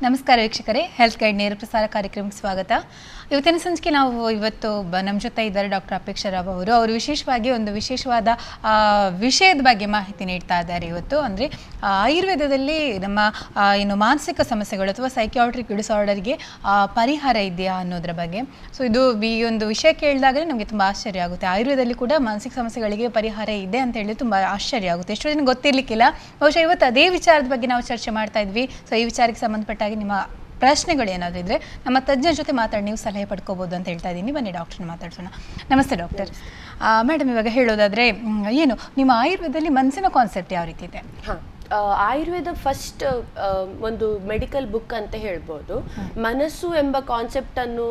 ನಮಸ್ಕಾರ ವೀಕ್ಷಕರೇ health guide ನೇರ ಪ್ರಸಾರ ಕಾರ್ಯಕ್ರಮಕ್ಕೆ ಸ್ವಾಗತ ಇವತ್ತಿನ ಸಂಚಿಕೆ ನಾವು ಇವತ್ತು ಬ ನಮ್ಮ ಜೊತೆ ಇದ್ದಾರೆ ಡಾಕ್ಟರ್ ಅಪೇಕ್ಷಾ ರಾವ್ ಅವರು ಅವರು ವಿಶೇಷವಾಗಿ ಒಂದು ವಿಶೇಷವಾದ ಆ, ವಿಷಯದ ಬಗ್ಗೆ ಮಾಹಿತಿ ನೀಡ್ತಾ ಇದ್ದಾರೆ ಇವತ್ತು ಅಂದರೆ ಆಯುರ್ವೇದದಲ್ಲಿ ನಮ್ಮ ಆ, ಏನು ಮಾನಸಿಕ ಸಮಸ್ಯೆಗಳು ಅಥವಾ ಸೈಕ್ಯಾಟ್ರಿಕ್ ಡಿಸಾರ್ಡರ್ಗೆ ಪರಿಹಾರ ಇದೆಯಾ ಅನ್ನೋದ್ರ ಬಗ್ಗೆ ಸೊ ಇದು ಈ ಒಂದು ವಿಷಯ ಕೇಳಿದಾಗಲೇ ನಮಗೆ ತುಂಬ ಆಶ್ಚರ್ಯ ಆಗುತ್ತೆ ಆಯುರ್ವೇದದಲ್ಲಿ ಕೂಡ ಮಾನಸಿಕ ಸಮಸ್ಯೆಗಳಿಗೆ ಪರಿಹಾರ ಇದೆ ಅಂತ ಹೇಳಿ ತುಂಬ ಆಶ್ಚರ್ಯ ಆಗುತ್ತೆ ಎಷ್ಟೋ ಜನ ಗೊತ್ತಿರಲಿಕ್ಕಿಲ್ಲ ಬಹುಶಃ ಇವತ್ತು ಅದೇ ವಿಚಾರದ ಬಗ್ಗೆ ನಾವು ಚರ್ಚೆ ಮಾಡ್ತಾ ಇದ್ವಿ ಸೊ ಈ ವಿಚಾರಕ್ಕೆ ಸಂಬಂಧಪಟ್ಟಾಗಿ ನಿಮ್ಮ ಪ್ರಶ್ನೆಗಳು ಏನಾದರೂ ಇದ್ದರೆ ನಮ್ಮ ತಜ್ಞರ ಜೊತೆ ಮಾತಾಡಿ ನೀವು ಸಲಹೆ ಪಡ್ಕೋಬೋದು ಅಂತ ಹೇಳ್ತಾ ಇದ್ದೀನಿ ಬನ್ನಿ ಡಾಕ್ಟರ್ನ ಮಾತಾಡ್ಸೋಣ ನಮಸ್ತೆ ಡಾಕ್ಟರ್ ಮೇಡಮ್ ಇವಾಗ ಹೇಳೋದಾದರೆ ಮ್, ಏನು ನಿಮ್ಮ ಆಯುರ್ವೇದದಲ್ಲಿ ಮನಸ್ಸಿನ ಕಾನ್ಸೆಪ್ಟ್ ಯಾವ ರೀತಿ ಇದೆ ಹಾ ಆ, ಆಯುರ್ವೇದ ಫಸ್ಟ್ ಒಂದು ಮೆಡಿಕಲ್ ಬುಕ್ ಅಂತ ಹೇಳ್ಬೋದು ಮನಸ್ಸು ಎಂಬ ಕಾನ್ಸೆಪ್ಟ್ ಅನ್ನು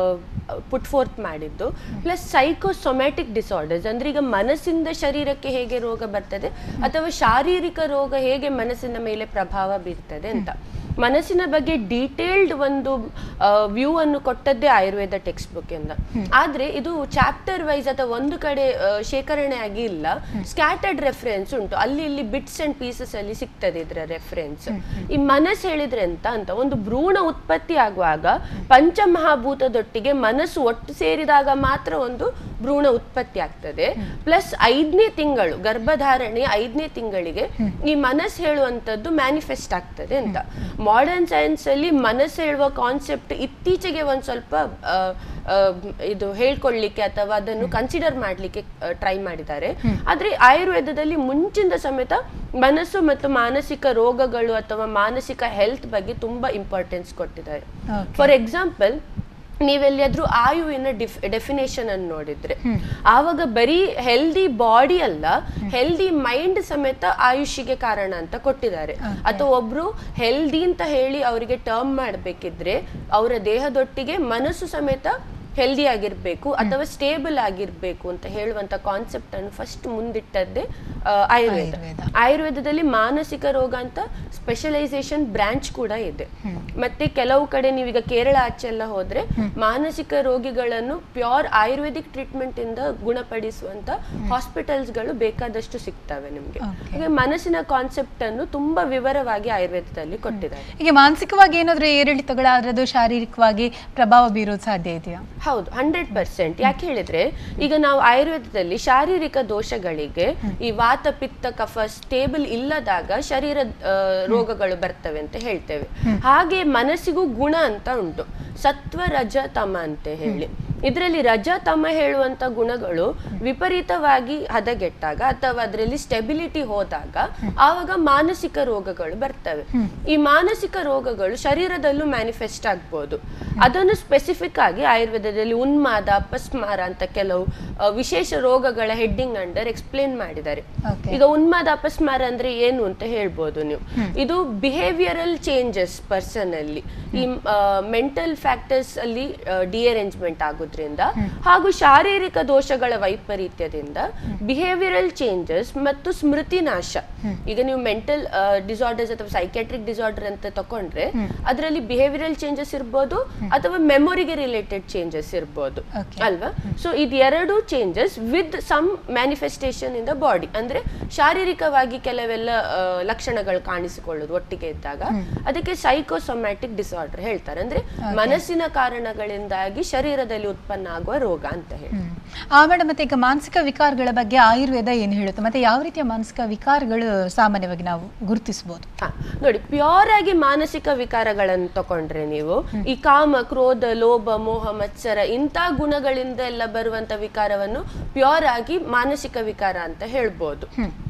ಪುಟ್ ಫೋರ್ತ್ ಮಾಡಿದ್ದು ಪ್ಲಸ್ ಸೈಕೋಸೊಮ್ಯಾಟಿಕ್ ಡಿಸಾರ್ಡರ್ಸ್ ಅಂದ್ರೆ ಈಗ ಮನಸ್ಸಿಂದ ಶರೀರಕ್ಕೆ ಹೇಗೆ ರೋಗ ಬರ್ತದೆ ಅಥವಾ ಶಾರೀರಿಕ ರೋಗ ಹೇಗೆ ಮನಸ್ಸಿನ ಮೇಲೆ ಪ್ರಭಾವ ಬೀರ್ತದೆ ಅಂತ ಮನಸ್ಸಿನ ಬಗ್ಗೆ ಡೀಟೇಲ್ಡ್ ಒಂದು ವ್ಯೂ ಅನ್ನು ಕೊಟ್ಟದ್ದೇ ಆಯುರ್ವೇದ ಟೆಕ್ಸ್ಟ್ ಬುಕ್ ಇಂದ ಆದ್ರೆ ಇದು ಚಾಪ್ಟರ್ ವೈಸ್ ಅಥವಾ ಒಂದು ಕಡೆ ಆ, ಶೇಖರಣೆ ಆಗಿ ಇಲ್ಲ ಸ್ಕ್ಯಾಟರ್ಡ್ ರೆಫರೆನ್ಸ್ ಉಂಟು ಅಲ್ಲಿ ಇಲ್ಲಿ ಬಿಟ್ಸ್ ಅಂಡ್ ಪೀಸಸ್ ಅಲ್ಲಿ ಸಿಗ್ತದೆ ಇದರ ರೆಫರೆನ್ಸ್ ಈ ಮನಸ್ಸು ಹೇಳಿದ್ರೆ ಅಂತ ಅಂತ ಒಂದು ಭ್ರೂಣ ಉತ್ಪತ್ತಿ ಆಗುವಾಗ ಪಂಚಮಹಾಭೂತದೊಟ್ಟಿಗೆ ಮನಸ್ಸು ಒಟ್ಟು ಸೇರಿದಾಗ ಮಾತ್ರ ಒಂದು ಭ್ರೂಣ ಉತ್ಪತ್ತಿ ಆಗ್ತದೆ ಪ್ಲಸ್ ಐದನೇ ತಿಂಗಳು ಗರ್ಭಧಾರಣೆ ಐದನೇ ತಿಂಗಳಿಗೆ ಈ ಮನಸ್ಸು ಹೇಳುವಂಥದ್ದು ಮ್ಯಾನಿಫೆಸ್ಟ್ ಆಗ್ತದೆ ಅಂತ ಮಾಡರ್ನ್ ಸೈನ್ಸ್ ಅಲ್ಲಿ ಮನಸ್ಸು ಹೇಳುವ ಕಾನ್ಸೆಪ್ಟ್ ಇತ್ತೀಚೆಗೆ ಒಂದ್ ಸ್ವಲ್ಪ ಆ, ಆ, ಇದು ಹೇಳ್ಕೊಳ್ಳಿಕ್ಕೆ ಅಥವಾ ಅದನ್ನು ಕನ್ಸಿಡರ್ ಮಾಡ್ಲಿಕ್ಕೆ ಟ್ರೈ ಮಾಡಿದ್ದಾರೆ ಆದ್ರೆ ಆಯುರ್ವೇದದಲ್ಲಿ ಮುಂಚಿನ ಸಮೇತ ಮನಸ್ಸು ಮತ್ತು ಮಾನಸಿಕ ರೋಗಗಳು ಅಥವಾ ಮಾನಸಿಕ ಹೆಲ್ತ್ ಬಗ್ಗೆ ತುಂಬಾ ಇಂಪಾರ್ಟೆನ್ಸ್ ಕೊಟ್ಟಿದ್ದಾರೆ Okay. ಫಾರ್ ಎಕ್ಸಾಂಪಲ್ ನೀವೆಲ್ಲಿಯಾದ್ರೂ ಆಯುವಿನ ಡಿಫ್ ಡೆಫಿನೇಷನ್ ಅನ್ನು ನೋಡಿದ್ರೆ ಆವಾಗ ಬರೀ ಹೆಲ್ದಿ ಬಾಡಿ ಅಲ್ಲ ಹೆಲ್ದಿ ಮೈಂಡ್ ಸಮೇತ ಆಯುಷಿಗೆ ಕಾರಣ ಅಂತ ಕೊಟ್ಟಿದ್ದಾರೆ ಅಥವಾ ಒಬ್ರು ಹೆಲ್ದಿ ಅಂತ ಹೇಳಿ ಅವರಿಗೆ ಟರ್ಮ್ ಮಾಡಬೇಕಿದ್ರೆ ಅವರ ದೇಹದೊಟ್ಟಿಗೆ ಮನಸ್ಸು ಸಮೇತ ಹೆಲ್ದಿ ಆಗಿರ್ಬೇಕು ಅಥವಾ ಸ್ಟೇಬಲ್ ಆಗಿರ್ಬೇಕು ಅಂತ ಹೇಳುವಂತ ಕಾನ್ಸೆಪ್ಟ್ ಅನ್ನು ಫಸ್ಟ್ ಮುಂದಿಟ್ಟದ್ದೇ ಆ, ಆಯುರ್ವೇದ ಆಯುರ್ವೇದ. ಆಯುರ್ವೇದದಲ್ಲಿ ಮಾನಸಿಕ ರೋಗ ಅಂತ ಸ್ಪೆಷಲೈಸೇಷನ್ ಬ್ರಾಂಚ್ ಕೂಡ ಇದೆ ಮತ್ತೆ ಕೆಲವು ಕಡೆ ನೀವೀಗ ಕೇರಳ ಆಚೆ ಎಲ್ಲ ಹೋದ್ರೆ ಮಾನಸಿಕ ರೋಗಿಗಳನ್ನು ಪ್ಯೂರ್ ಆಯುರ್ವೇದಿಕ್ ಟ್ರೀಟ್ಮೆಂಟ್ ಇಂದ ಗುಣಪಡಿಸುವಂತ ಹಾಸ್ಪಿಟಲ್ಸ್ ಗಳು ಬೇಕಾದಷ್ಟು ಸಿಗ್ತವೆ ನಿಮ್ಗೆ Okay. ಹಾಗೆ ಮನಸ್ಸಿನ ಕಾನ್ಸೆಪ್ಟ್ ಅನ್ನು ತುಂಬಾ ವಿವರವಾಗಿ ಆಯುರ್ವೇದದಲ್ಲಿ ಕೊಟ್ಟಿದ್ದಾರೆ ಹೀಗೆ ಮಾನಸಿಕವಾಗಿ ಏನಾದರೂ ಏರಿಳಿತಗಳಾದ್ರೆ ಅದು ಶಾರೀರಿಕವಾಗಿ ಪ್ರಭಾವ ಬೀರೋದು ಸಾಧ್ಯ ಇದೆಯಾ ಹೌದು ಹಂಡ್ರೆಡ್ ಪರ್ಸೆಂಟ್ ಯಾಕೆ ಹೇಳಿದ್ರೆ ಈಗ ನಾವು ಆಯುರ್ವೇದದಲ್ಲಿ ಶಾರೀರಿಕ ದೋಷಗಳಿಗೆ ಈ ವಾತ ಪಿತ್ತ ಕಫ ಸ್ಟೇಬಲ್ ಇಲ್ಲದಾಗ ಶರೀರ ಆ, ರೋಗಗಳು ಬರ್ತವೆ ಅಂತ ಹೇಳ್ತೇವೆ ಹಾಗೆ ಮನಸ್ಸಿಗೂ ಗುಣ ಅಂತ ಉಂಟು ಸತ್ವ ರಜ ತಮ ಅಂತ ಹೇಳಿ ಇದರಲ್ಲಿ ರಜ ತಮ ಹೇಳುವಂತ ಗುಣಗಳು ವಿಪರೀತವಾಗಿ ಹದಗೆಟ್ಟಾಗ ಅಥವಾ ಅದರಲ್ಲಿ ಸ್ಟೆಬಿಲಿಟಿ ಹೋದಾಗ ಆವಾಗ ಮಾನಸಿಕ ರೋಗಗಳು ಬರ್ತವೆ ಈ ಮಾನಸಿಕ ರೋಗಗಳು ಶರೀರದಲ್ಲೂ ಮ್ಯಾನಿಫೆಸ್ಟ್ ಆಗ್ಬೋದು ಅದನ್ನು ಸ್ಪೆಸಿಫಿಕ್ ಆಗಿ ಆಯುರ್ವೇದದಲ್ಲಿ ಉನ್ಮಾದ ಅಪಸ್ಮಾರ ಅಂತ ಕೆಲವು ಆ, ವಿಶೇಷ ರೋಗಗಳ ಹೆಡ್ಡಿಂಗ್ ಅಂಡರ್ ಎಕ್ಸ್ಪ್ಲೇನ್ ಮಾಡಿದ್ದಾರೆ Okay. ಈಗ ಉನ್ಮಾದ ಅಪಸ್ಮಾರ ಅಂದ್ರೆ ಏನು ಅಂತ ಹೇಳ್ಬೋದು ನೀವು ಇದು ಬಿಹೇವಿಯರಲ್ ಚೇಂಜಸ್ ಪರ್ಸನ್ ಅಲ್ಲಿ ಈ ಮೆಂಟಲ್ ಫ್ಯಾಕ್ಟರ್ಸ್ ಅಲ್ಲಿ ಡಿಅರೇಂಜ್ಮೆಂಟ್ ಆಗೋದ್ರಿಂದ ಹಾಗೂ ಶಾರೀರಿಕ ದೋಷಗಳ ವೈಪರೀತ್ಯದಿಂದ ಬಿಹೇವಿಯರಲ್ ಚೇಂಜಸ್ ಮತ್ತು ಸ್ಮೃತಿ ನಾಶ ಈಗ ನೀವು ಮೆಂಟಲ್ ಡಿಸಾರ್ಡರ್ಸ್ ಅಥವಾ ಸೈಕ್ಯಾಟ್ರಿಕ್ ಡಿಸಾರ್ಡರ್ ಅಂತ ತಕೊಂಡ್ರೆ ಅದರಲ್ಲಿ ಬಿಹೇವಿಯರಲ್ ಚೇಂಜಸ್ ಇರ್ಬೋದು ಅಥವಾ ಮೆಮೊರಿಗೆ ರಿಲೇಟೆಡ್ ಚೇಂಜಸ್ ಇರ್ಬೋದು Okay. ಅಲ್ವಾ ಸೊ ಇದೆರಡು changes with some manifestation in the body ಅಂದ್ರೆ ಶಾರೀರಿಕವಾಗಿ ಕೆಲವೆಲ್ಲ ಆ, ಲಕ್ಷಣಗಳು ಕಾಣಿಸಿಕೊಳ್ಳೋದು ಒಟ್ಟಿಗೆ ಇದ್ದಾಗ ಅದಕ್ಕೆ ಸೈಕೋಸೊಮ್ಯಾಟಿಕ್ ಡಿಸಾರ್ಡರ್ ಹೇಳ್ತಾರೆ ಅಂದ್ರೆ ಮನಸ್ಸಿನ ಕಾರಣಗಳಿಂದಾಗಿ ಶರೀರದಲ್ಲಿ ಉತ್ಪನ್ನ ಆಗುವ ರೋಗ ಅಂತ ಹೇಳಿ ಹ್ಮ್. ಆ ಮೇಡಮ್ ಮತ್ತೆ ಈಗ ಮಾನಸಿಕ ವಿಕಾರಗಳ ಬಗ್ಗೆ ಆಯುರ್ವೇದ ಏನು ಹೇಳುತ್ತೆ ಮತ್ತೆ ಯಾವ ರೀತಿಯ ಮಾನಸಿಕ ವಿಕಾರಗಳು ಸಾಮಾನ್ಯವಾಗಿ ನಾವು ಗುರುತಿಸಬಹುದು ಹಾ, ನೋಡಿ ಪ್ಯೂರ್ ಆಗಿ ಮಾನಸಿಕ ವಿಕಾರಗಳನ್ನು ತಕೊಂಡ್ರೆ ನೀವು ಈ ಕಾಮ ಕ್ರೋಧ ಲೋಭ ಮೋಹ ಮತ್ಸರ ಇಂಥ ಗುಣಗಳಿಂದ ಎಲ್ಲ ಬರುವಂತ ವಿಕಾರವನ್ನು ಪ್ಯೂರ್ ಆಗಿ ಮಾನಸಿಕ ವಿಕಾರ ಅಂತ ಹೇಳ್ಬೋದು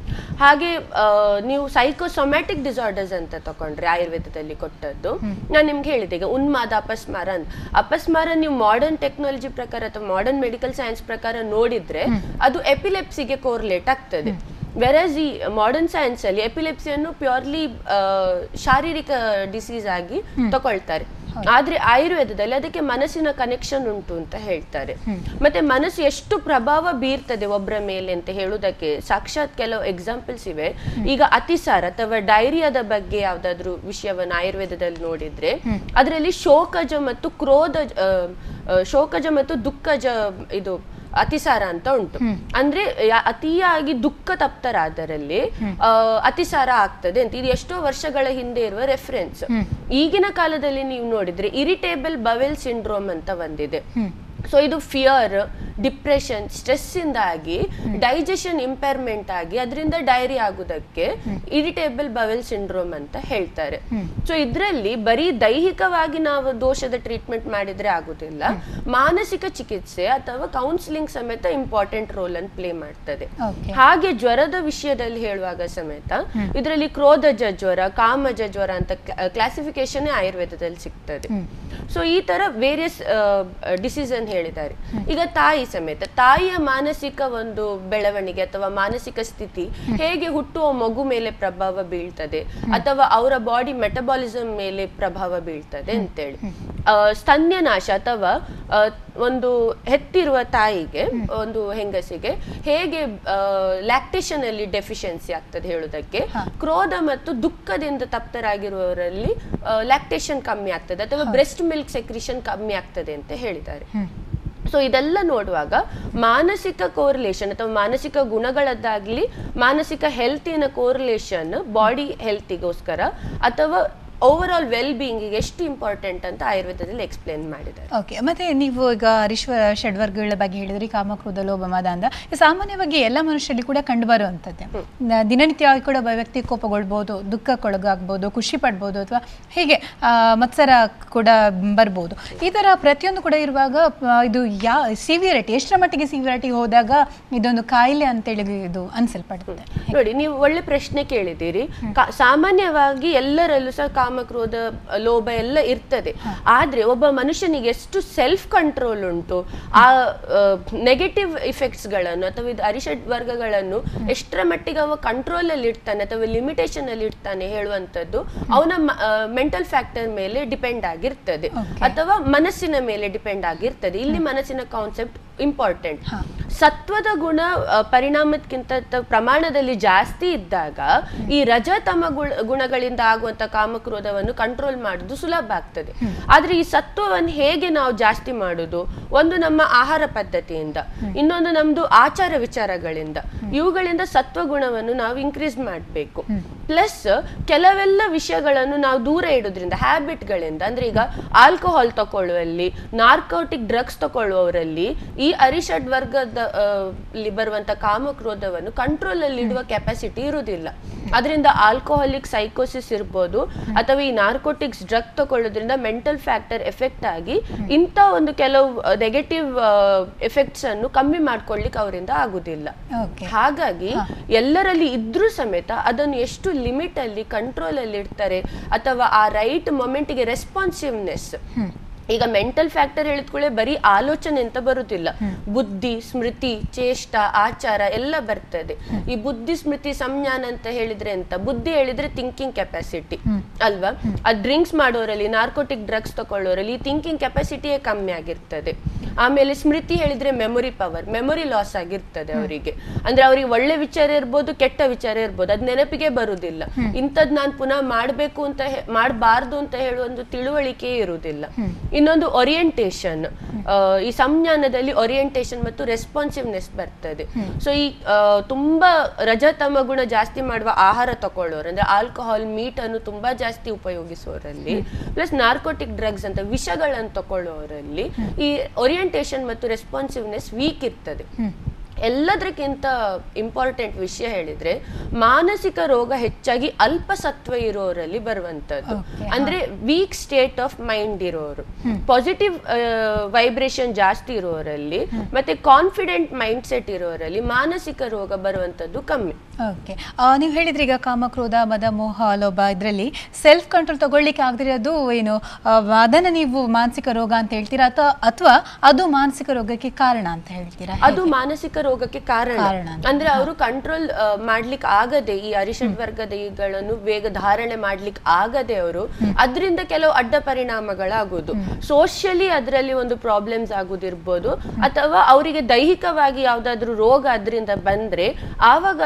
ಹಾಗೆ ಆ, ನೀವು ಸೈಕೋಸೊಮ್ಯಾಟಿಕ್ ಡಿಸಾರ್ಡರ್ಸ್ ಅಂತ ತಕೊಂಡ್ರೆ ಆಯುರ್ವೇದದಲ್ಲಿ ಕೊಟ್ಟದ್ದು ನಾನು ನಿಮ್ಗೆ ಹೇಳಿದೆ ಈಗ ಉನ್ಮಾದ ಅಪಸ್ಮಾರ ಅಂತ ಅಪಸ್ಮಾರ ನೀವು ಮಾಡರ್ನ್ ಟೆಕ್ನಾಲಜಿ ಪ್ರಕಾರ ಅಥವಾ ಮಾಡರ್ನ್ ಮೆಡಿಕಲ್ ಸೈನ್ಸ್ ಪ್ರಕಾರ ನೋಡಿದ್ರೆ ಅದು ಎಪಿಲೆಪ್ಸಿಗೆ ಕೋರ್ಲೇಟ್ ಆಗ್ತದೆ ವೆರಸ್ ಈ ಮಾಡರ್ನ್ ಸೈನ್ಸ್ ಅಲ್ಲಿ ಎಪಿಲೆಪ್ಸಿಯನ್ನು ಪ್ಯೂರ್ಲಿ ಶಾರೀರಿಕ ಡಿಸೀಸ್ ಆಗಿ ತಗೊಳ್ತಾರೆ ಆದ್ರೆ ಆಯುರ್ವೇದದಲ್ಲಿ ಅದಕ್ಕೆ ಮನಸ್ಸಿನ ಕನೆಕ್ಷನ್ ಉಂಟು ಅಂತ ಹೇಳ್ತಾರೆ ಮತ್ತೆ ಮನಸ್ಸು ಎಷ್ಟು ಪ್ರಭಾವ ಬೀರ್ತದೆ ಒಬ್ಬರ ಮೇಲೆ ಅಂತ ಹೇಳುವುದಕ್ಕೆ ಸಾಕ್ಷಾತ್ ಕೆಲವು ಎಕ್ಸಾಂಪಲ್ಸ್ ಇವೆ ಈಗ ಅತಿಸಾರ ಅಥವಾ ಡೈರಿಯಾದ ಬಗ್ಗೆ ಯಾವ್ದಾದ್ರು ವಿಷಯವನ್ನು ಆಯುರ್ವೇದದಲ್ಲಿ ನೋಡಿದ್ರೆ ಅದರಲ್ಲಿ ಶೋಕಜ ಮತ್ತು ಕ್ರೋಧ ಆ, ಆ, ಶೋಕಜ ಮತ್ತು ದುಃಖಜ ಇದು ಅತಿಸಾರ ಅಂತ ಉಂಟು ಅಂದ್ರೆ ಯಾ- ಅತಿಯಾಗಿ ದುಃಖ ತಪ್ತರಾದರಲ್ಲಿ ಆ, ಅತಿಸಾರ ಆಗ್ತದೆ ಅಂತ ಇದು ಎಷ್ಟೋ ವರ್ಷಗಳ ಹಿಂದೆ ಇರುವ ರೆಫರೆನ್ಸ್ ಈಗಿನ ಕಾಲದಲ್ಲಿ ನೀವು ನೋಡಿದ್ರೆ ಇರಿಟೇಬಲ್ ಬವೆಲ್ ಸಿಂಡ್ರೋಮ್ ಅಂತ ಬಂದಿದೆ ಸೊ ಇದು ಫಿಯರ್ ಡಿಪ್ರೆಷನ್ ಸ್ಟ್ರೆಸ್ ಇಂದಾಗಿ ಡೈಜೆಷನ್ ಇಂಪೇರ್ಮೆಂಟ್ ಆಗಿ ಅದರಿಂದ ಡೈರಿ ಆಗುದಕ್ಕೆ ಇರಿಟೇಬಲ್ ಬವೆಲ್ ಸಿಂಡ್ರೋಮ್ ಅಂತ ಹೇಳ್ತಾರೆ ಸೊ ಇದರಲ್ಲಿ ಬರೀ ದೈಹಿಕವಾಗಿ ನಾವು ದೋಷದ ಟ್ರೀಟ್ಮೆಂಟ್ ಮಾಡಿದ್ರೆ ಆಗುದಿಲ್ಲ ಮಾನಸಿಕ ಚಿಕಿತ್ಸೆ ಅಥವಾ ಕೌನ್ಸಿಲಿಂಗ್ ಸಮೇತ ಇಂಪಾರ್ಟೆಂಟ್ ರೋಲ್ ಅನ್ನು ಪ್ಲೇ ಮಾಡ್ತದೆ ಓಕೆ ಹಾಗೆ ಜ್ವರದ ವಿಷಯದಲ್ಲಿ ಹೇಳುವಾಗ ಸಮೇತ ಇದರಲ್ಲಿ ಕ್ರೋಧಜ ಜ್ವರ ಕಾಮಜ ಜ್ವರ ಅಂತ ಕ್ಲಾಸಿಫಿಕೇಶನ್ ಆಯುರ್ವೇದದಲ್ಲಿ ಸಿಗ್ತದೆ ಸೊ ಈ ತರ ವೇರಿಯಸ್ ಡಿಸೀಸ್ ಅನ್ನು ಹೇಳಿದ್ದಾರೆ ಈಗ ತಾಯಿ ಸಮೇತ ತಾಯಿಯ ಮಾನಸಿಕ ಒಂದು ಬೆಳವಣಿಗೆ ಅಥವಾ ಮಾನಸಿಕ ಸ್ಥಿತಿ ಹೇಗೆ ಹುಟ್ಟುವ ಮಗು ಮೇಲೆ ಪ್ರಭಾವ ಬೀಳ್ತದೆ ಅಥವಾ ಅವರ ಬಾಡಿ ಮೆಟಬಾಲಿಸಮ್ ಮೇಲೆ ಪ್ರಭಾವ ಬೀಳ್ತದೆ ಅಂತೇಳಿ ಆ, ಸ್ತನ್ಯನಾಶ ಅಥವಾ ಆ, ಒಂದು ಹೆತ್ತಿರುವ ತಾಯಿಗೆ ಒಂದು ಹೆಂಗಸಿಗೆ ಹೇಗೆ ಲ್ಯಾಕ್ಟೇಷನ್ ಅಲ್ಲಿ ಡೆಫಿಷಿಯನ್ಸಿ ಆಗ್ತದೆ ಹೇಳುವುದಕ್ಕೆ ಕ್ರೋಧ ಮತ್ತು ದುಃಖದಿಂದ ತಪ್ತರಾಗಿರುವವರಲ್ಲಿ ಲ್ಯಾಕ್ಟೇಷನ್ ಕಮ್ಮಿ ಆಗ್ತದೆ ಅಥವಾ ಬ್ರೆಸ್ಟ್ ಮಿಲ್ಕ್ ಸೆಕ್ರಿಷನ್ ಕಮ್ಮಿ ಆಗ್ತದೆ ಅಂತ ಹೇಳಿದ್ದಾರೆ ಸೊ ಇದೆಲ್ಲ ನೋಡುವಾಗ ಮಾನಸಿಕ ಕೋರಿಲೇಷನ್ ಅಥವಾ ಮಾನಸಿಕ ಗುಣಗಳದ್ದಾಗ್ಲಿ ಮಾನಸಿಕ ಹೆಲ್ತಿನ ಕೋರಿಲೇಷನ್ ಬಾಡಿ ಹೆಲ್ತಿಗೋಸ್ಕರ ಅಥವಾ ಓವರ್ ಆಲ್ ವೆಲ್ ಬೀಯಿಂಗಿಗೆ ಎಷ್ಟು ಇಂಪಾರ್ಟೆಂಟ್ ಅಂತ ಆಯುರ್ವೇದದಲ್ಲಿ ಎಕ್ಸ್ಪ್ಲೇನ್ ಮಾಡಿದ್ದಾರೆ ಓಕೆ ಮತ್ತೆ ನೀವು ಈಗ ಅರಿಶ್ವ ಷಡ್ವರ್ಗಗಳ ಬಗ್ಗೆ ಹೇಳಿದ್ರಿ ಕಾಮಕ್ರೋಧ ಲೋಭ ಮದ ಅಂತ ಇದು ಸಾಮಾನ್ಯವಾಗಿ ಎಲ್ಲ ಮನುಷ್ಯರಲ್ಲಿ ಕೂಡ ಕಂಡುಬರುವಂಥದ್ದೇ ನ- ದಿನನಿತ್ಯವಾಗಿ ಕೂಡ ಒಬ್ಬ ವ್ಯಕ್ತಿ ಕೋಪಗೊಳ್ಬೋದು ದುಃಖಕ್ಕೊಳಗಾಗ್ಬೋದು ಖುಷಿ ಪಡ್ಬೋದು ಅಥವಾ ಹೀಗೆ ಆ, ಮತ್ಸರ ಕೂಡ ಬರ್ಬೋದು ಈ ಥರ ಪ್ರತಿಯೊಂದು ಕೂಡ ಇರುವಾಗ ಆ, ಇದು ಯಾ ಸಿವಿಯರಿಟಿ ಎಷ್ಟರ ಮಟ್ಟಿಗೆ ಸಿವಿಯರಿಟಿ ಹೋದಾಗ ಇದೊಂದು ಕಾಯಿಲೆ ಅಂತೇಳಿ ಇದು ಅನ್ಸಲ್ಪಡ್ತದೆ ನೋಡಿ ನೀವು ಒಳ್ಳೆ ಪ್ರಶ್ನೆ ಕೇಳಿದ್ದೀರಿ ಕಾ- ಸಾಮಾನ್ಯವಾಗಿ ಎಲ್ಲರಲ್ಲೂ ಸಹ ಕಾಮಕ್ರೋಧ ಲೋಭ ಎಲ್ಲ ಇರ್ತದೆ ಆದ್ರೆ ಒಬ್ಬ ಮನುಷ್ಯನಿಗೆ ಎಷ್ಟು ಸೆಲ್ಫ್ ಕಂಟ್ರೋಲ್ ಉಂಟು ಆ ನೆಗೆಟಿವ್ ಇಫೆಕ್ಟ್ಸ್ ಗಳನ್ನು ಅಥವಾ ಇದು ಅರಿಷಡ್ ವರ್ಗಗಳನ್ನು ಎಷ್ಟರ ಮಟ್ಟಿಗೆ ಅವ ಕಂಟ್ರೋಲ್ ಅಲ್ಲಿ ಇಡ್ತಾನೆ ಅಥವಾ ಲಿಮಿಟೇಷನ್ ಅಲ್ಲಿ ಇಡ್ತಾನೆ ಹೇಳುವಂತದ್ದು ಅವನ ಮೆಂಟಲ್ ಫ್ಯಾಕ್ಟರ್ ಮೇಲೆ ಡಿಪೆಂಡ್ ಆಗಿರ್ತದೆ ಅಥವಾ ಮನಸ್ಸಿನ ಮೇಲೆ ಡಿಪೆಂಡ್ ಆಗಿರ್ತದೆ ಇಲ್ಲಿ ಮನಸ್ಸಿನ ಕಾನ್ಸೆಪ್ಟ್ ಇಂಪಾರ್ಟೆಂಟ್ ಸತ್ವದ ಗುಣ ಆ, ಪರಿಣಾಮಕ್ಕಿಂತ ತ- ಪ್ರಮಾಣದಲ್ಲಿ ಜಾಸ್ತಿ ಇದ್ದಾಗ ಈ ರಜತಮ ಗುಣ- ಗುಣಗಳಿಂದ ಆಗುವಂತ ಕಾಮಕ್ರೋಧವನ್ನು ಕಂಟ್ರೋಲ್ ಮಾಡುದು ಸುಲಭ ಆಗ್ತದೆ ಆದ್ರೆ ಈ ಸತ್ವವನ್ನು ಹೇಗೆ ನಾವು ಜಾಸ್ತಿ ಮಾಡುದು ಒಂದು ನಮ್ಮ ಆಹಾರ ಪದ್ಧತಿಯಿಂದ ಇನ್ನೊಂದು ನಮ್ದು ಆಚಾರ ವಿಚಾರಗಳಿಂದ ಇವುಗಳಿಂದ ಸತ್ವ ಗುಣವನ್ನು ನಾವು ಇನ್ಕ್ರೀಸ್ ಮಾಡಬೇಕು ಪ್ಲಸ್ ಕೆಲವೆಲ್ಲ ವಿಷಯಗಳನ್ನು ನಾವು ದೂರ ಇಡೋದ್ರಿಂದ ಹ್ಯಾಬಿಟ್ಗಳಿಂದ ಅಂದ್ರೆ ಈಗ ಆಲ್ಕೋಹಾಲ್ ತಗೊಳ್ಳುವಲ್ಲಿ ನಾರ್ಕೋಟಿಕ್ ಡ್ರಗ್ಸ್ ತಗೊಳ್ಳುವವರಲ್ಲಿ ಈ ಅರಿಷಡ್ ವರ್ಗದ ಆ, ಲಿ ಬರುವಂತ ಕಾಮಕ್ರೋಧವನ್ನು ಕಂಟ್ರೋಲ್ ಅಲ್ಲಿ ಇಡುವ ಕೆಪಾಸಿಟಿ ಇರುವುದಿಲ್ಲ ಅದರಿಂದ ಆಲ್ಕೋಹಾಲಿಕ್ ಸೈಕೋಸಿಸ್ ಇರ್ಬೋದು ಅಥವಾ ಈ ನಾರ್ಕೋಟಿಕ್ಸ್ ಡ್ರಗ್ ತಗೊಳ್ಳೋದ್ರಿಂದ ಮೆಂಟಲ್ ಫ್ಯಾಕ್ಟರ್ ಎಫೆಕ್ಟ್ ಆಗಿ ಇಂಥ ಒಂದು ಕೆಲವು ನೆಗೆಟಿವ್ ಎಫೆಕ್ಟ್ಸ್ ಅನ್ನು ಕಮ್ಮಿ ಮಾಡ್ಕೊಳ್ಳಿಕ್ಕೆ ಅವರಿಂದ ಆಗುದಿಲ್ಲ ಓಕೆ ಹಾಗಾಗಿ ಎಲ್ಲರಲ್ಲಿ ಇದ್ರೂ ಸಮೇತ ಅದನ್ನು ಎಷ್ಟು ಲಿಮಿಟ್ ಅಲ್ಲಿ ಕಂಟ್ರೋಲ್ ಅಲ್ಲಿ ಇಡ್ತಾರೆ ಅಥವಾ ಆ ರೈಟ್ ಮೊಮೆಂಟ್ಗೆ ರೆಸ್ಪಾನ್ಸಿವ್ನೆಸ್ ಈಗ ಮೆಂಟಲ್ ಫ್ಯಾಕ್ಟರ್ ಹೇಳಿದ್ಕೊಳ್ಳೆ ಬರೀ ಆಲೋಚನೆ ಅಂತ ಬರುತ್ತಿಲ್ಲ ಬುದ್ಧಿ ಸ್ಮೃತಿ ಚೇಷ್ಟ ಆಚಾರ ಎಲ್ಲ ಬರ್ತದೆ ಈ ಬುದ್ಧಿ ಸ್ಮೃತಿ ಸಂಜ್ಞಾನ ಅಂತ ಹೇಳಿದ್ರೆ ಅಂತ ಬುದ್ಧಿ ಹೇಳಿದ್ರೆ ಥಿಂಕಿಂಗ್ ಕೆಪಾಸಿಟಿ ಅಲ್ವಾ ಆ ಡ್ರಿಂಕ್ಸ್ ಮಾಡೋರಲ್ಲಿ ನಾರ್ಕೋಟಿಕ್ ಡ್ರಗ್ಸ್ ತಗೊಳ್ಳೋರಲ್ಲಿ ಈ ಥಿಂಕಿಂಗ್ ಕೆಪಾಸಿಟಿಯೇ ಕಮ್ಮಿ ಆಗಿರ್ತದೆ ಆಮೇಲೆ ಸ್ಮೃತಿ ಹೇಳಿದ್ರೆ ಮೆಮೊರಿ ಪವರ್ ಮೆಮೊರಿ ಲಾಸ್ ಆಗಿರ್ತದೆ ಅವರಿಗೆ ಅಂದ್ರೆ ಅವ್ರಿಗೆ ಒಳ್ಳೆ ವಿಚಾರ ಇರ್ಬೋದು ಕೆಟ್ಟ ವಿಚಾರ ಇರ್ಬೋದು ಅದ್ ನೆನಪಿಗೆ ಬರುದಿಲ್ಲ ಇಂಥದ್ ನಾನ್ ಪುನಃ ಮಾಡ್ಬೇಕು ಅಂತ ಹೇ- ಮಾಡ್ಬಾರ್ದು ಅಂತ ಹೇಳುವ ಒಂದು ತಿಳುವಳಿಕೆ ಇರುವುದಿಲ್ಲ ಇನ್ನೊಂದು ಓರಿಯೆಂಟೇಷನ್ ಈ ಸಂಜ್ಞಾನದಲ್ಲಿ ಓರಿಯೆಂಟೇಷನ್ ಮತ್ತು ರೆಸ್ಪಾನ್ಸಿವ್ನೆಸ್ ಬರ್ತದೆ ಸೊ ಈ ಆ, ತುಂಬಾ ರಜತಮ ಗುಣ ಜಾಸ್ತಿ ಮಾಡುವ ಆಹಾರ ತಕೊಳ್ಳೋರು ಅಂದ್ರೆ ಆಲ್ಕೋಹಾಲ್ ಮೀಟ್ ಅನ್ನು ತುಂಬಾ ಜಾಸ್ತಿ ಉಪಯೋಗಿಸುವವರಲ್ಲಿ ಪ್ಲಸ್ ನಾರ್ಕೋಟಿಕ್ ಡ್ರಗ್ಸ್ ಅಂತ ವಿಷಗಳನ್ನು ತಕೊಳ್ಳುವವರಲ್ಲಿ ಈ ಓರಿಯೆಂಟೇಷನ್ ಮತ್ತು ರೆಸ್ಪಾನ್ಸಿವ್ನೆಸ್ ವೀಕ್ ಇರ್ತದೆ ಎಲ್ಲದಕ್ಕಿಂತ ಇಂಪಾರ್ಟೆಂಟ್ ವಿಷಯ ಹೇಳಿದ್ರೆ ಮಾನಸಿಕ ರೋಗ ಹೆಚ್ಚಾಗಿ ಅಲ್ಪ ಸತ್ವ ಇರೋರಲ್ಲಿ ಬರುವಂತದ್ದು Okay, ಅಂದ್ರೆ ವೀಕ್ ಸ್ಟೇಟ್ ಆಫ್ ಮೈಂಡ್ ಇರೋರು ಪಾಸಿಟಿವ್ ವೈಬ್ರೇಷನ್ ಜಾಸ್ತಿ ಇರೋರಲ್ಲಿ ಮತ್ತೆ ಕಾನ್ಫಿಡೆಂಟ್ ಮೈಂಡ್ ಸೆಟ್ ಇರೋರಲ್ಲಿ ಮಾನಸಿಕ ರೋಗ ಬರುವಂತದ್ದು ಕಮ್ಮಿ ಓಕೆ ನೀವು ಹೇಳಿದ್ರಿ ಈಗ ಕಾಮಕ್ರೋಧ ಮದ ಮೋಹ ಲೋಭ ಇದರಲ್ಲಿ ಸೆಲ್ಫ್ ಕಂಟ್ರೋಲ್ ತಗೊಳ್ಳಿಕ್ಕೆ ಆಗದಿರೋದು ಏನು ಆ, ಅದನ್ನ ನೀವು ಮಾನಸಿಕ ರೋಗ ಅಂತ ಹೇಳ್ತೀರಾ ಅಥವಾ ಅಥವಾ ಅದು ಮಾನಸಿಕ ರೋಗಕ್ಕೆ ಕಾರಣ ಅಂತ ಹೇಳ್ತೀರಾ ಅದು ಮಾನಸಿಕ ರೋಗಕ್ಕೆ ಕಾರಣ ಕಾರಣ ಅಂತ. ಅಂದ್ರೆ ಅವರು ಕಂಟ್ರೋಲ್ ಮಾಡ್ಲಿಕ್ಕೆ ಆಗದೆ ಈ ಅರಿಷಡ್ ವರ್ಗದಗಳನ್ನು ಬೇಗ ಧಾರಣೆ ಮಾಡ್ಲಿಕ್ಕೆ ಆಗದೆ ಅವರು ಅದರಿಂದ ಕೆಲವು ಅಡ್ಡ ಪರಿಣಾಮಗಳಾಗುದು ಸೋಷಿಯಲಿ ಅದರಲ್ಲಿ ಒಂದು ಪ್ರಾಬ್ಲಮ್ಸ್ ಆಗುದಿರ್ಬೋದು ಅಥವಾ ಅವರಿಗೆ ದೈಹಿಕವಾಗಿ ಯಾವ್ದಾದ್ರು ರೋಗ ಅದರಿಂದ ಬಂದ್ರೆ ಆವಾಗ ಅದನ್ನು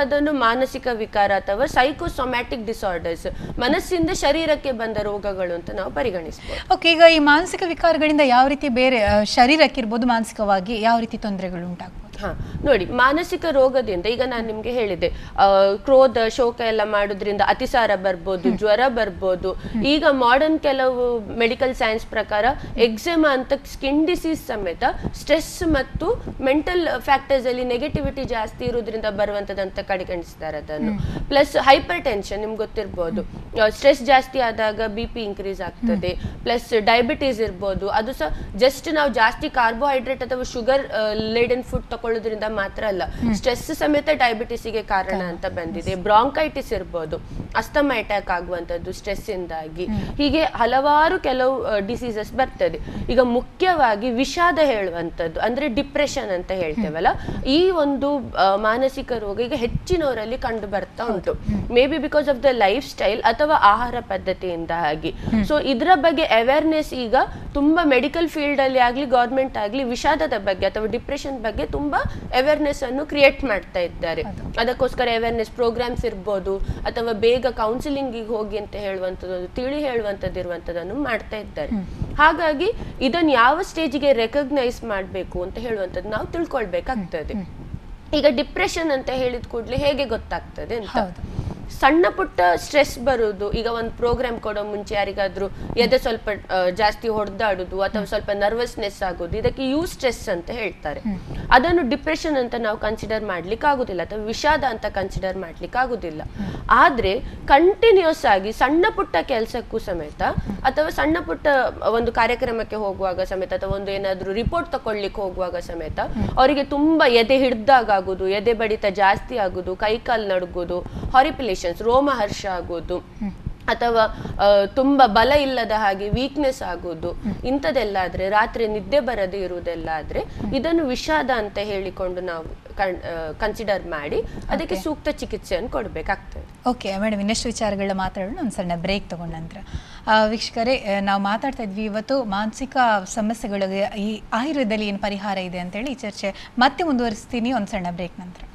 ಮಾನಸಿಕ ವಿಕಾರ ಅಥವಾ ಸೈಕೋಸೊಮ್ಯಾಟಿಕ್ ಡಿಸಾರ್ಡರ್ಸ್ ಮನಸ್ಸಿಂದ ಶರೀರಕ್ಕೆ ಬಂದ ರೋಗಗಳು ಅಂತ ನಾವು ಪರಿಗಣಿಸ್ಬೋದು ಓಕೆ ಈಗ ಈ ಮಾನಸಿಕ ವಿಕಾರಗಳಿಂದ ಯಾವ ರೀತಿ ಬೇರೆ ಆ, ಶರೀರಕ್ಕಿರ್ಬೋದು ಮಾನಸಿಕವಾಗಿ ಯಾವ ರೀತಿ ತೊಂದರೆಗಳು ಉಂಟಾಗ್ಬೋದು ಹಾ ನೋಡಿ ಮಾನಸಿಕ ರೋಗದಿಂದ ಈಗ ನಾನು ನಿಮ್ಗೆ ಹೇಳಿದೆ ಆ, ಕ್ರೋಧ ಶೋಕ ಎಲ್ಲ ಮಾಡೋದ್ರಿಂದ ಅತಿಸಾರ ಬರ್ಬೋದು ಜ್ವರ ಬರ್ಬೋದು ಈಗ ಮಾಡರ್ನ್ ಕೆಲವು ಮೆಡಿಕಲ್ ಸೈನ್ಸ್ ಪ್ರಕಾರ ಎಕ್ಸೆಮಾ ಅಂತ ಸ್ಕಿನ್ ಡಿಸೀಸ್ ಸಮೇತ ಸ್ಟ್ರೆಸ್ ಮತ್ತು ಮೆಂಟಲ್ ಫ್ಯಾಕ್ಟರ್ಸ್ ಅಲ್ಲಿ ನೆಗೆಟಿವಿಟಿ ಜಾಸ್ತಿ ಇರೋದ್ರಿಂದ ಬರುವಂತದಂತ ಕಡೆಗಣಿಸ್ತಾರೆ ಅದನ್ನು ಪ್ಲಸ್ ಹೈಪರ್ ಟೆನ್ಷನ್ ನಿಮ್ಗೆ ಗೊತ್ತಿರ್ಬೋದು ಸ್ಟ್ರೆಸ್ ಜಾಸ್ತಿ ಆದಾಗ ಬಿ ಪಿ ಇನ್ಕ್ರೀಸ್ ಆಗ್ತದೆ ಪ್ಲಸ್ ಡಯಾಬಿಟೀಸ್ ಇರ್ಬೋದು ಅದು ಸಹ ಜಸ್ಟ್ ನಾವು ಜಾಸ್ತಿ ಕಾರ್ಬೋಹೈಡ್ರೇಟ್ ಅಥವಾ ಶುಗರ್ ಲೇಡನ್ ಫುಡ್ ತಗೊಳ್ಳೋದ್ರಿಂದ ಮಾತ್ರ ಅಲ್ಲ ಸ್ಟ್ರೆಸ್ ಸಮೇತ ಡಯಾಬಿಟಿಸ್ಗೆ ಕಾರಣ ಅಂತ ಬಂದಿದೆ ಬ್ರಾಂಕೈಟಿಸ್ ಇರ್ಬೋದು ಅಸ್ತಮ ಅಟ್ಯಾಕ್ ಆಗುವಂಥದ್ದು ಸ್ಟ್ರೆಸ್ ಇಂದಾಗಿ ಹೀಗೆ ಹಲವಾರು ಕೆಲವು ಡಿಸೀಸಸ್ ಬರ್ತದೆ ಈಗ ಮುಖ್ಯವಾಗಿ ವಿಷಾದ ಹೇಳುವಂಥದ್ದು ಅಂದ್ರೆ ಡಿಪ್ರೆಷನ್ ಅಂತ ಹೇಳ್ತೇವಲ್ಲ ಈ ಒಂದು ಆ, ಮಾನಸಿಕ ರೋಗ ಈಗ ಹೆಚ್ಚಿನವರಲ್ಲಿ ಕಂಡು ಬರ್ತಾ ಉಂಟು may be because of the lifestyle ಅಥವಾ ಆಹಾರ ಪದ್ಧತಿಯಿಂದಾಗಿ ಸೊ ಇದರ ಬಗ್ಗೆ ಅವೇರ್ನೆಸ್ ಈಗ ತುಂಬಾ ಮೆಡಿಕಲ್ ಫೀಲ್ಡ್ ಅಲ್ಲಿ ಆಗ್ಲಿ ಗೌರ್ಮೆಂಟ್ ಆಗ್ಲಿ ವಿಷಾದದ ಬಗ್ಗೆ ಅಥವಾ ಡಿಪ್ರೆಷನ್ ಬಗ್ಗೆ ತುಂಬಾ ಅವೇರ್ನೆಸ್ ಅನ್ನು ಕ್ರಿಯೇಟ್ ಮಾಡ್ತಾ ಇದ್ದಾರೆ ಅದಕ್ಕೋಸ್ಕರ ಅವೇರ್ನೆಸ್ ಪ್ರೋಗ್ರಾಮ್ಸ್ ಇರ್ಬೋದು ಅಥವಾ ಬೇಗ ಕೌನ್ಸಿಲಿಂಗ್ ಹೋಗಿ ಅಂತ ಹೇಳುವಂಥದ್ದು ತಿಳಿ ಹೇಳುವಂಥದ್ದು ಇರುವಂಥದ್ದನ್ನು ಮಾಡ್ತಾ ಇದ್ದಾರೆ ಹಾಗಾಗಿ ಇದನ್ನು ಯಾವ ಸ್ಟೇಜಿಗೆ ರೆಕಗ್ನೈಸ್ ಮಾಡಬೇಕು ಅಂತ ಹೇಳುವಂಥದ್ದು ನಾವು ತಿಳ್ಕೊಳ್ಬೇಕಾಗ್ತದೆ ಈಗ ಡಿಪ್ರೆಷನ್ ಅಂತ ಹೇಳಿದ ಕೂಡಲೇ ಹೇಗೆ ಗೊತ್ತಾಗ್ತದೆ ಅಂತ ಹೌದು. ಸಣ್ಣ ಪುಟ್ಟ ಸ್ಟ್ರೆಸ್ ಬರುವುದು ಈಗ ಒಂದು ಪ್ರೋಗ್ರಾಮ್ ಕೊಡೋ ಮುಂಚೆ ಯಾರಿಗಾದ್ರೂ ಎದೆ ಸ್ವಲ್ಪ ಆ, ಜಾಸ್ತಿ ಹೊಡೆದಾಡುದು ಅಥವಾ ಸ್ವಲ್ಪ ನರ್ವಸ್ನೆಸ್ ಆಗೋದು ಇದಕ್ಕೆ ಯೂ ಸ್ಟ್ರೆಸ್ ಅಂತ ಹೇಳ್ತಾರೆ ಅದನ್ನು ಡಿಪ್ರೆಷನ್ ಅಂತ ನಾವು ಕನ್ಸಿಡರ್ ಮಾಡ್ಲಿಕ್ಕೆ ಆಗುದಿಲ್ಲ ಅಥವಾ ವಿಷಾದ ಅಂತ ಕನ್ಸಿಡರ್ ಮಾಡ್ಲಿಕ್ಕೆ ಆಗುದಿಲ್ಲ ಆದ್ರೆ ಕಂಟಿನ್ಯೂಸ್ ಆಗಿ ಸಣ್ಣ ಪುಟ್ಟ ಕೆಲಸಕ್ಕೂ ಸಮೇತ ಅಥವಾ ಸಣ್ಣ ಪುಟ್ಟ ಒಂದು ಕಾರ್ಯಕ್ರಮಕ್ಕೆ ಹೋಗುವಾಗ ಸಮೇತ ಅಥವಾ ಒಂದು ಏನಾದ್ರೂ ರಿಪೋರ್ಟ್ ತಕೊಳ್ಳಿಕ್ಕೆ ಹೋಗುವಾಗ ಸಮೇತ ಅವರಿಗೆ ತುಂಬಾ ಎದೆ ಹಿಡ್ದಾಗ ಆಗುದು ಎದೆ ಬಡಿತ ಜಾಸ್ತಿ ಆಗುದು ಕೈಕಾಲು ನಡುಗುದು ಹಾರಿಪಿಲೇಷನ್ಸ್ ರೋಮಹರ್ಷ ಆಗೋದು ಅಥವಾ ಆ, ತುಂಬಾ ಬಲ ಇಲ್ಲದ ಹಾಗೆ ವೀಕ್ನೆಸ್ ಆಗೋದು ಇಂಥದ್ದೆಲ್ಲ ಆದ್ರೆ ರಾತ್ರಿ ನಿದ್ದೆ ಬರದೇ ಇರುವುದೆಲ್ಲ ಆದ್ರೆ ಇದನ್ನು ವಿಷಾದ ಅಂತ ಹೇಳಿಕೊಂಡು ನಾವು ಕನ್ಸಿಡರ್ ಮಾಡಿ ಅದಕ್ಕೆ ಸೂಕ್ತ ಚಿಕಿತ್ಸೆಯನ್ನು ಕೊಡಬೇಕಾಗ್ತದೆ ಓಕೆ ಮೇಡಮ್ ಇನ್ನಷ್ಟು ವಿಚಾರಗಳನ್ನ ಮಾತಾಡೋಣ ಒಂದು ಸಣ್ಣ ಬ್ರೇಕ್ ತಗೊಂಡ ನಂತರ ಆ, ವೀಕ್ಷಕರೇ ಆ, ನಾವು ಮಾತಾಡ್ತಾ ಇದ್ವಿ ಇವತ್ತು ಮಾನಸಿಕ ಸಮಸ್ಯೆಗಳಿಗೆ ಈ ಆಯುರ್ವೇದದಲ್ಲಿ ಏನು ಪರಿಹಾರ ಇದೆ ಅಂತೇಳಿ ಈ ಚರ್ಚೆ ಮತ್ತೆ ಮುಂದುವರಿಸ್ತೀನಿ ಒಂದು ಸಣ್ಣ ಬ್ರೇಕ್ ನಂತರ